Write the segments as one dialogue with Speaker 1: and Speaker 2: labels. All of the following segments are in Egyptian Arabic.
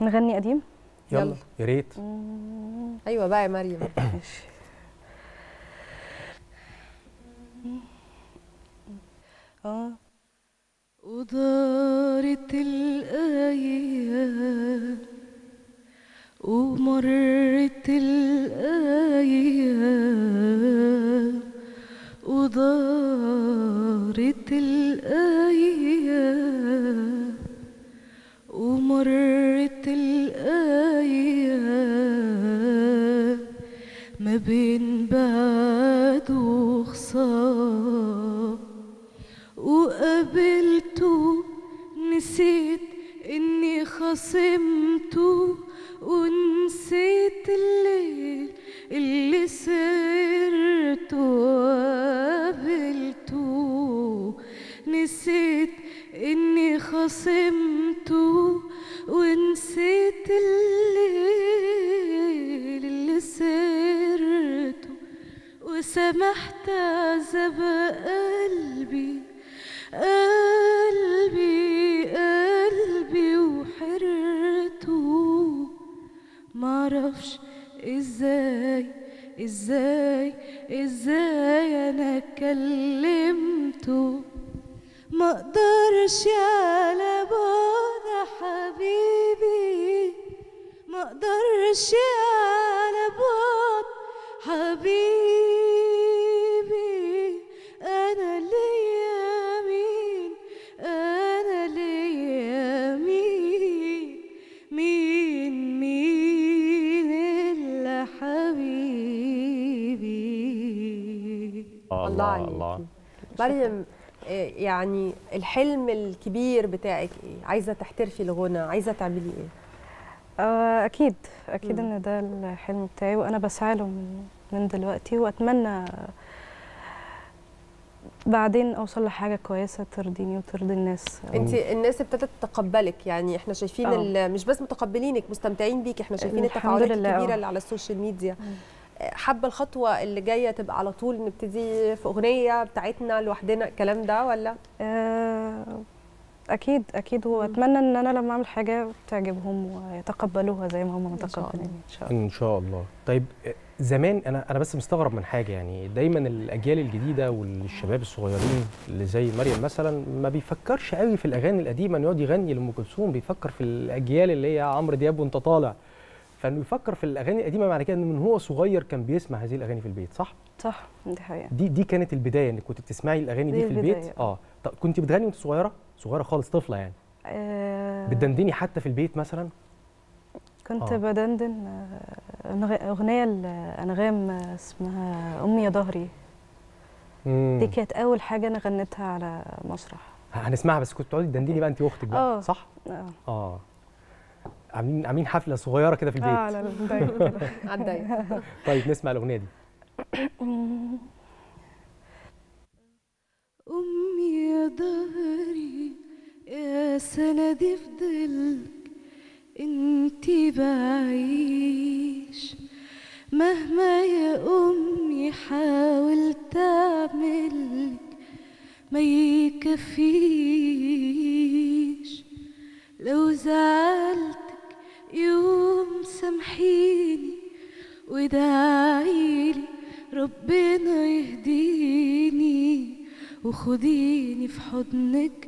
Speaker 1: نغني قديم
Speaker 2: يلا
Speaker 3: يلا.
Speaker 2: يا ريت
Speaker 3: ايوه بقى يا مريم
Speaker 1: ماشي اه ودارت الأيام ومرت الأيام ودارت الأيام ومرت الأيام ما بين بعد وخصام وقابلته نسيت اني خصمته ونسيت الليل اللي سرت وقابلته نسيت اني خصمته ونسيت الليل اللي سرته وسمحت عذاب قلبي قلبي قلبي وحرته معرفش ازاي ازاي ازاي انا كلمته ما اقدرش على بعد حبيبي ما اقدرش على بعد حبيبي انا ليا مين انا ليا مين مين مين الا حبيبي
Speaker 3: الله عليكي.
Speaker 2: الله
Speaker 3: مريم آه، يعني الحلم الكبير بتاعك ايه عايزه تحترفي الغنى عايزه تعملي ايه
Speaker 1: آه، اكيد اكيد
Speaker 3: مم.
Speaker 1: ان ده الحلم بتاعي وانا بسعى له من من دلوقتي واتمنى بعدين اوصل لحاجه كويسه ترضيني وترضي الناس
Speaker 3: انت الناس ابتدت تتقبلك يعني احنا شايفين
Speaker 1: آه.
Speaker 3: ال- مش بس متقبلينك مستمتعين بيك احنا شايفين
Speaker 1: الحمد
Speaker 3: التفاعلات
Speaker 1: لله،
Speaker 3: الكبيره
Speaker 1: آه.
Speaker 3: اللي على السوشيال ميديا آه، حابه الخطوه اللي جايه تبقى على طول نبتدي في اغنيه بتاعتنا لوحدنا الكلام ده ولا
Speaker 1: آه، اكيد اكيد واتمنى ان انا لما اعمل حاجه تعجبهم ويتقبلوها زي ما هم
Speaker 3: إن شاء
Speaker 1: متقبلين ان شاء الله
Speaker 2: ان شاء الله طيب آه، زمان انا انا بس مستغرب من حاجه يعني دايما الاجيال الجديده والشباب الصغيرين اللي زي مريم مثلا ما بيفكرش قوي في الاغاني القديمه انه يقعد يغني لام كلثوم بيفكر في الاجيال اللي هي عمرو دياب وانت طالع فانه يفكر في الاغاني القديمه معنى كده انه من هو صغير كان بيسمع هذه الاغاني في البيت صح
Speaker 1: صح دي حقيقه
Speaker 2: دي دي كانت البدايه انك كنت بتسمعي الاغاني دي,
Speaker 1: دي
Speaker 2: في البيت
Speaker 1: البداية.
Speaker 2: اه طب كنت بتغني وانت صغيره صغيره خالص طفله يعني
Speaker 1: آه،
Speaker 2: بتدندني حتى في البيت مثلا
Speaker 1: كنت
Speaker 2: آه.
Speaker 1: بدندن آه، أنغ- اغنيه لانغام آه، اسمها امي يا ظهري
Speaker 2: مم.
Speaker 1: دي كانت اول حاجه انا غنيتها على مسرح
Speaker 2: هنسمعها بس كنت تقعدي تدندني بقى انت واختك بقى
Speaker 1: آه.
Speaker 2: صح
Speaker 1: اه
Speaker 2: اه عاملين عاملين حفله صغيره كده في البيت
Speaker 1: اه على الدايم كده.
Speaker 3: عدي
Speaker 2: طيب نسمع الاغنيه دي
Speaker 1: أمي يا ظهري يا سندي في ظلك انتي بعيش مهما يا أمي حاولت أعملك ما يكفيش لو زعلتك يوم سامحيني ودعيلي ربنا يهديني وخديني في حضنك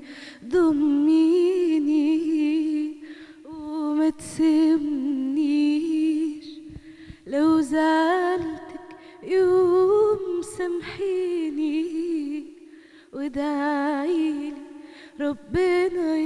Speaker 1: ضميني وما تسيبنيش لو زعلتك يوم سامحيني ودعيلي ربنا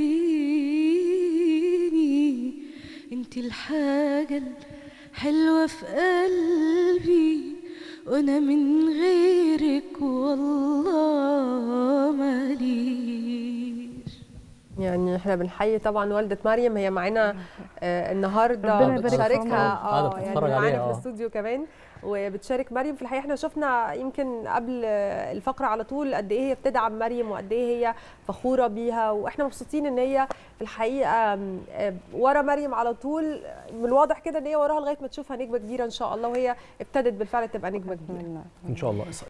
Speaker 1: يهديني انتي الحاجة الحلوة في قلبي وانا من غيرك والله ماليش
Speaker 3: يعني احنا بنحيي طبعا والده مريم هي معانا آه النهارده
Speaker 1: ربنا يبارك في
Speaker 3: بتشاركها
Speaker 1: عمرها.
Speaker 2: قاعدة
Speaker 3: اه يعني
Speaker 2: بتتفرج
Speaker 3: معانا
Speaker 2: عليها،
Speaker 3: في
Speaker 2: آه.
Speaker 3: الاستوديو كمان وبتشارك مريم في الحقيقه احنا شفنا يمكن قبل آه، الفقره على طول قد ايه هي بتدعم مريم وقد ايه هي فخوره بيها واحنا مبسوطين ان هي في الحقيقه آم، آه، ورا مريم على طول من الواضح كده ان هي وراها لغايه ما تشوفها نجمه كبيره ان شاء الله وهي ابتدت بالفعل تبقى نجمه كبيره
Speaker 2: ان شاء الله